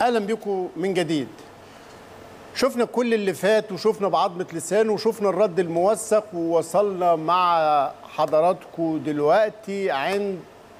اهلا بكم من جديد شفنا كل اللي فات وشفنا بعضمة لسان وشفنا الرد الموثق ووصلنا مع حضراتكم دلوقتي عند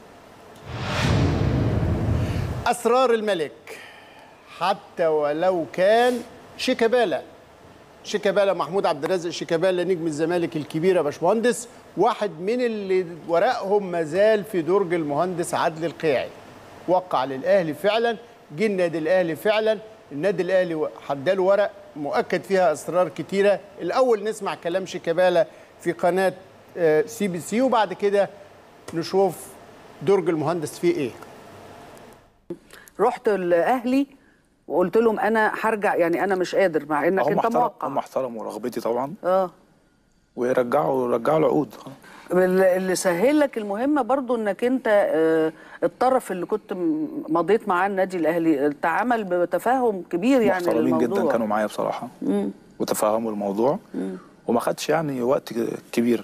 أسرار الملك حتى ولو كان شيكابالا شيكابالا محمود عبد الرازق شيكابالا نجم الزمالك الكبير يا باشمهندس واحد من اللي ورقهم مازال في درج المهندس عدلي القيعي وقع للاهلي فعلا جه النادي الاهلي فعلا النادي الاهلي حداله ورق مؤكد فيها اسرار كتيره الاول نسمع كلام شيكابالا في قناه سي بي سي وبعد كده نشوف درج المهندس فيه ايه رحت الاهلي وقلت لهم انا هرجع يعني انا مش قادر مع انك هم انت احترم موقع هم احترموا رغبتي طبعا اه ورجعوا رجعوا العقود اللي اللي سهل لك المهمه برضو انك انت آه، الطرف اللي كنت م- مضيت معاه النادي الاهلي تعامل بتفاهم كبير يعني محترمين جدا للموضوع. كانوا معايا بصراحه وتفهموا الموضوع وما خدش يعني وقت كبير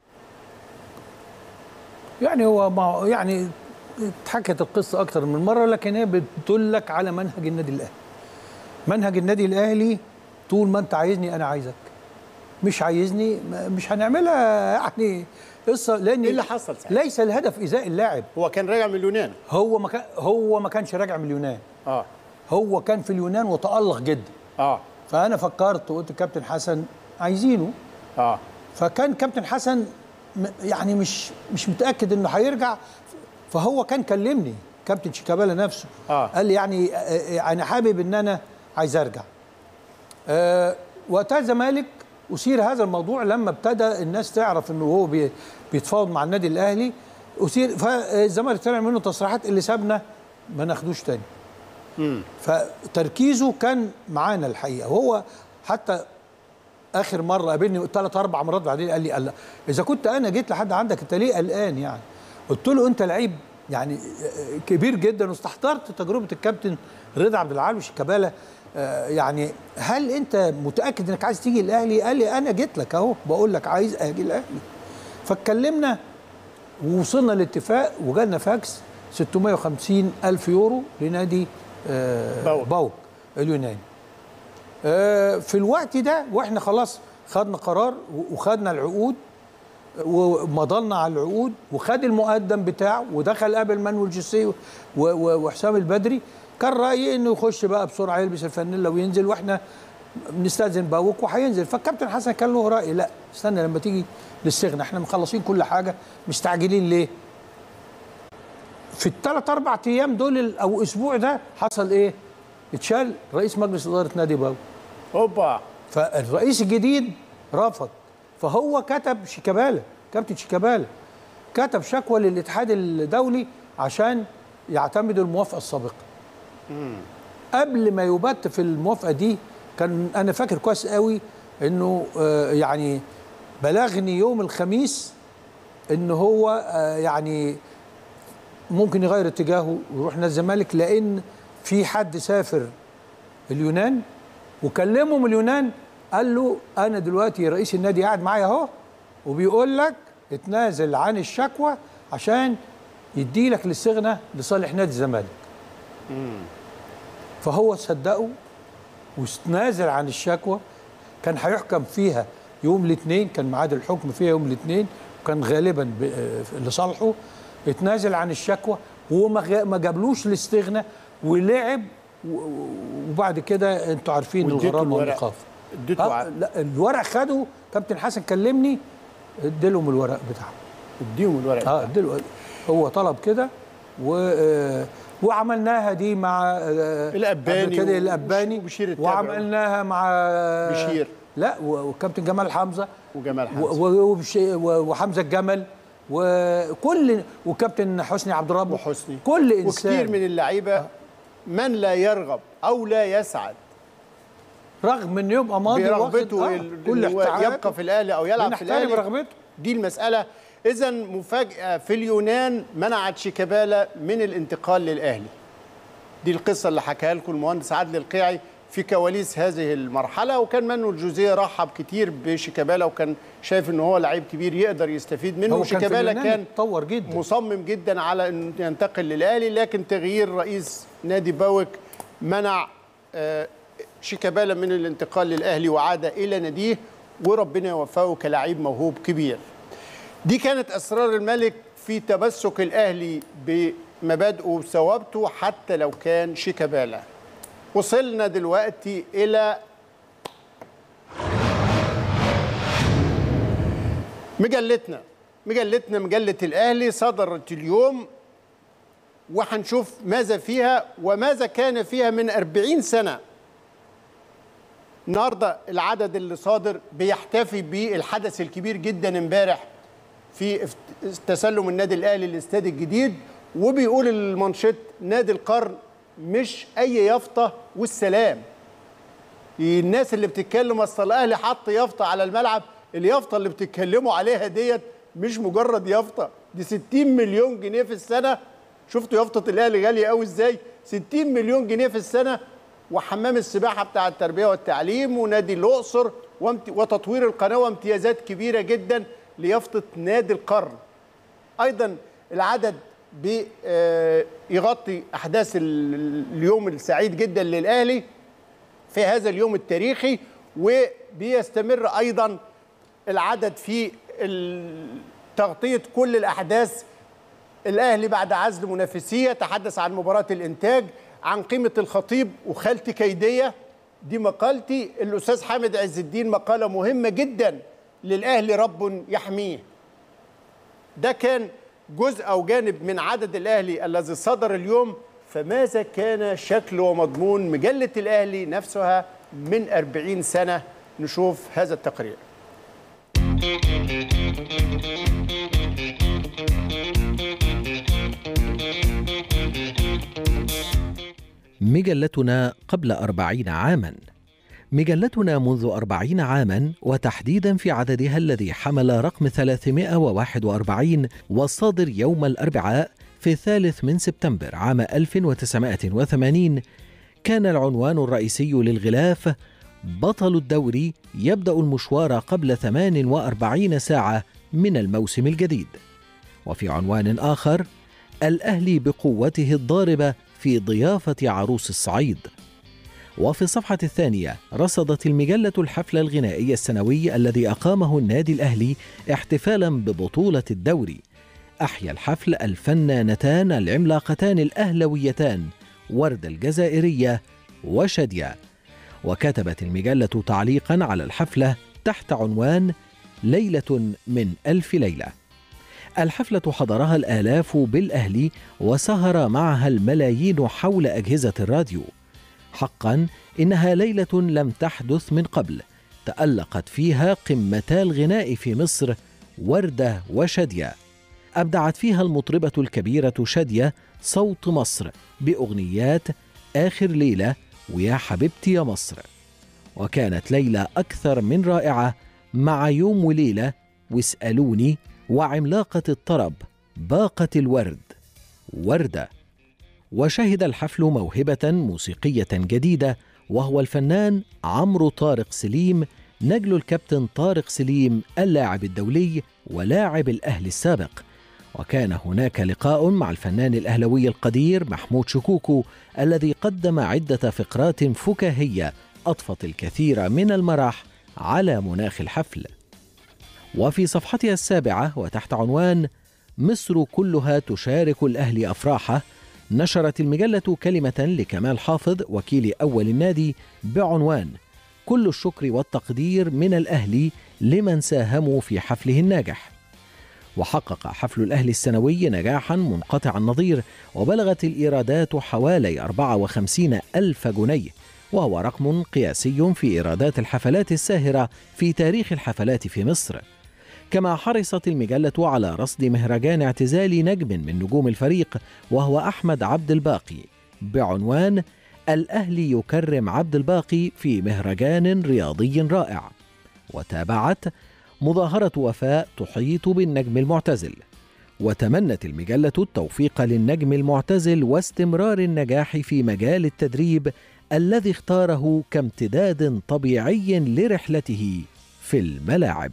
يعني هو ما يعني اتحكت القصه اكتر من مره لكن هي بتدلك على منهج النادي الاهلي منهج النادي الاهلي طول ما انت عايزني انا عايزك مش عايزني ما- مش هنعملها يعني قصه لان إيه اللي حصل ساعتها؟ ليس الهدف ايذاء اللاعب هو كان راجع من اليونان هو ما كان هو ما كانش راجع من اليونان اه هو كان في اليونان وتالق جدا اه فانا فكرت وقلت كابتن حسن عايزينه اه فكان كابتن حسن م- يعني مش مش متاكد انه هيرجع فهو كان كلمني كابتن شيكابالا نفسه آه. قال لي يعني آه، آه، انا حابب ان انا عايز ارجع آه، وقتها الزمالك اثير هذا الموضوع لما ابتدى الناس تعرف انه هو بي- بيتفاوض مع النادي الاهلي اثير فالزمالك طلع منه تصريحات اللي سابنا ما ناخدوش تاني فتركيزه كان معانا الحقيقه وهو حتى اخر مره قابلني ثلاث اربع مرات بعدين قال لي قال لا اذا كنت انا جيت لحد عندك انت ليه قلقان يعني قلت له انت لعيب يعني كبير جدا واستحضرت تجربه الكابتن رضا عبد العال وشيكابالا آه، يعني هل انت متاكد انك عايز تيجي الاهلي قال لي انا جيت لك اهو بقول لك عايز اجي الاهلي فاتكلمنا ووصلنا لاتفاق وجالنا فاكس 650 الف يورو لنادي آه، باوك. باوك اليوناني آه، في الوقت ده واحنا خلاص خدنا قرار و- وخدنا العقود ومضلنا على العقود وخد المقدم بتاعه ودخل قابل مانويل جوسيه و- و- وحسام البدري كان رايي انه يخش بقى بسرعه يلبس الفانيلا وينزل واحنا بنستاذن باوك وهينزل فالكابتن حسن كان له راي لا استنى لما تيجي للسجن احنا مخلصين كل حاجه مستعجلين ليه؟ في الثلاث اربع ايام دول ال- او اسبوع ده حصل ايه؟ اتشال رئيس مجلس اداره نادي باوك هوبا فالرئيس الجديد رفض فهو كتب شيكابالا كابتن شيكابالا كتب شكوى للاتحاد الدولي عشان يعتمدوا الموافقه السابقه قبل ما يبت في الموافقه دي كان انا فاكر كويس قوي انه آه، يعني بلغني يوم الخميس ان هو آه، يعني ممكن يغير اتجاهه ويروح نادي الزمالك لان في حد سافر اليونان وكلمه من اليونان قال له انا دلوقتي رئيس النادي قاعد معايا اهو وبيقول لك اتنازل عن الشكوى عشان يدي لك الاستغنى لصالح نادي الزمالك فهو صدقه واستنازل عن الشكوى كان هيحكم فيها يوم الاثنين كان ميعاد الحكم فيها يوم الاثنين وكان غالبا ب- آه، لصالحه اتنازل عن الشكوى وما غ- ما جابلوش الاستغنى ولعب و- و- وبعد كده انتوا عارفين واديته الغرامه الورق. والايقاف اديته آه، ع- لا الورق خده كابتن حسن كلمني اديلهم الورق بتاعهم اديهم الورق اه اديله هو طلب كده و آه، وعملناها دي مع آه، الأباني قبل كده و- الاباني وبشير التابع. وعملناها مع آه، بشير. لا و- والكابتن جمال حمزه وجمال و- حمزه و- وبش- و- وحمزه الجمل وكل وكابتن حسني عبد الرب وحسني كل انسان وكتير من اللعيبه من لا يرغب او لا يسعد رغم انه يبقى ماضي برغبته واخد- ال- كل إن هو احتياجاته. يبقى في الاهلي او يلعب في بنحترم الاهلي رغبته دي المساله اذا مفاجاه في اليونان منعت شيكابالا من الانتقال للاهلي دي القصه اللي حكاها لكم المهندس عادل القيعي في كواليس هذه المرحله وكان منو الجوزيه رحب كتير بشيكابالا وكان شايف ان هو لعيب كبير يقدر يستفيد منه هو كان في وشيكابالا اليونان كان اتطور جدا مصمم جدا على انه ينتقل للاهلي لكن تغيير رئيس نادي باوك منع آه، شيكابالا من الانتقال للاهلي وعاد الى ناديه وربنا يوفقه كلاعب موهوب كبير دي كانت اسرار الملك في تمسك الاهلي بمبادئه وثوابته حتى لو كان شيكابالا وصلنا دلوقتي الى مجلتنا مجلتنا مجله الاهلي صدرت اليوم وهنشوف ماذا فيها وماذا كان فيها من 40 سنه النهارده العدد اللي صادر بيحتفي بالحدث الكبير جدا امبارح في افت- تسلم النادي الاهلي للاستاد الجديد وبيقول المانشيت نادي القرن مش اي يافطه والسلام الناس اللي بتتكلم اصل الاهلي حط يافطه على الملعب اليافطه اللي بتتكلموا عليها ديت مش مجرد يافطه دي 60 مليون جنيه في السنه شفتوا يافطه الاهلي غاليه قوي ازاي 60 مليون جنيه في السنه وحمام السباحه بتاع التربيه والتعليم ونادي الاقصر وامت- وتطوير القناه وامتيازات كبيره جدا ليافطه نادي القرن ايضا العدد بيغطي احداث ال- اليوم السعيد جدا للاهلي في هذا اليوم التاريخي وبيستمر ايضا العدد في ال- تغطيه كل الاحداث الاهلي بعد عزل منافسيه تحدث عن مباراه الانتاج عن قيمه الخطيب وخالتي كيديه دي مقالتي الاستاذ حامد عز الدين مقاله مهمه جدا للاهلي رب يحميه ده كان جزء او جانب من عدد الاهلي الذي صدر اليوم فماذا كان شكل ومضمون مجله الاهلي نفسها من 40 سنه نشوف هذا التقرير مجلتنا قبل أربعين عاما مجلتنا منذ أربعين عاما وتحديدا في عددها الذي حمل رقم 341 والصادر يوم الأربعاء في الثالث من سبتمبر عام 1980 كان العنوان الرئيسي للغلاف بطل الدوري يبدأ المشوار قبل 48 ساعة من الموسم الجديد وفي عنوان آخر الأهلي بقوته الضاربة في ضيافة عروس الصعيد وفي الصفحة الثانية رصدت المجلة الحفل الغنائي السنوي الذي أقامه النادي الأهلي احتفالا ببطولة الدوري أحيا الحفل الفنانتان العملاقتان الأهلويتان وردة الجزائرية وشادية وكتبت المجلة تعليقا على الحفلة تحت عنوان ليلة من ألف ليلة الحفلة حضرها الآلاف بالأهلي وسهر معها الملايين حول أجهزة الراديو حقا إنها ليلة لم تحدث من قبل تألقت فيها قمتا الغناء في مصر وردة وشادية أبدعت فيها المطربة الكبيرة شادية صوت مصر بأغنيات آخر ليلة ويا حبيبتي يا مصر وكانت ليلة أكثر من رائعة مع يوم وليلة واسألوني وعملاقة الطرب باقة الورد وردة وشهد الحفل موهبة موسيقية جديدة وهو الفنان عمرو طارق سليم نجل الكابتن طارق سليم اللاعب الدولي ولاعب الأهلي السابق وكان هناك لقاء مع الفنان الأهلوي القدير محمود شكوكو الذي قدم عدة فقرات فكاهية أضفت الكثير من المرح على مناخ الحفل وفي صفحتها السابعة وتحت عنوان مصر كلها تشارك الأهلي أفراحه نشرت المجلة كلمة لكمال حافظ وكيل أول النادي بعنوان كل الشكر والتقدير من الأهلي لمن ساهموا في حفله الناجح وحقق حفل الأهلي السنوي نجاحا منقطع النظير وبلغت الإيرادات حوالي 54 ألف جنيه وهو رقم قياسي في إيرادات الحفلات الساهرة في تاريخ الحفلات في مصر كما حرصت المجلة على رصد مهرجان اعتزال نجم من نجوم الفريق وهو أحمد عبد الباقي بعنوان الأهلي يكرم عبد الباقي في مهرجان رياضي رائع وتابعت مظاهرة وفاء تحيط بالنجم المعتزل وتمنت المجلة التوفيق للنجم المعتزل واستمرار النجاح في مجال التدريب الذي اختاره كامتداد طبيعي لرحلته في الملاعب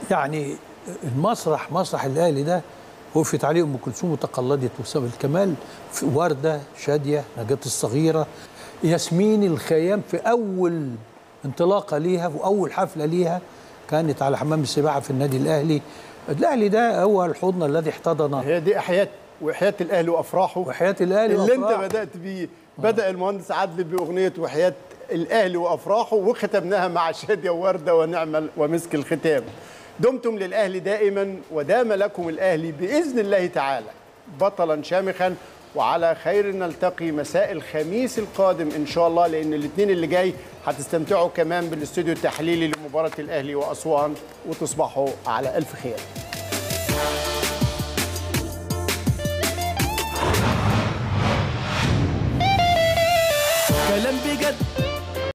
يعني المسرح مسرح الاهلي ده وقفت عليه ام كلثوم وتقلدت وسام الكمال في ورده شاديه نجاة الصغيره ياسمين الخيام في اول انطلاقه ليها واول حفله ليها كانت على حمام السباحه في النادي الاهلي الاهلي ده هو الحضن الذي احتضن هي دي احياء وحياه الاهلي وافراحه وحياه الاهلي اللي انت وأفراح. بدات بيه بدا المهندس عادل باغنيه وحياه الاهلي وافراحه وختمناها مع شاديه وورده ونعم ومسك الختام دمتم للاهلي دائما ودام لكم الاهلي باذن الله تعالى بطلا شامخا وعلى خير نلتقي مساء الخميس القادم ان شاء الله لان الاثنين اللي جاي هتستمتعوا كمان بالاستوديو التحليلي لمباراه الاهلي واسوان وتصبحوا على الف خير كلام بجد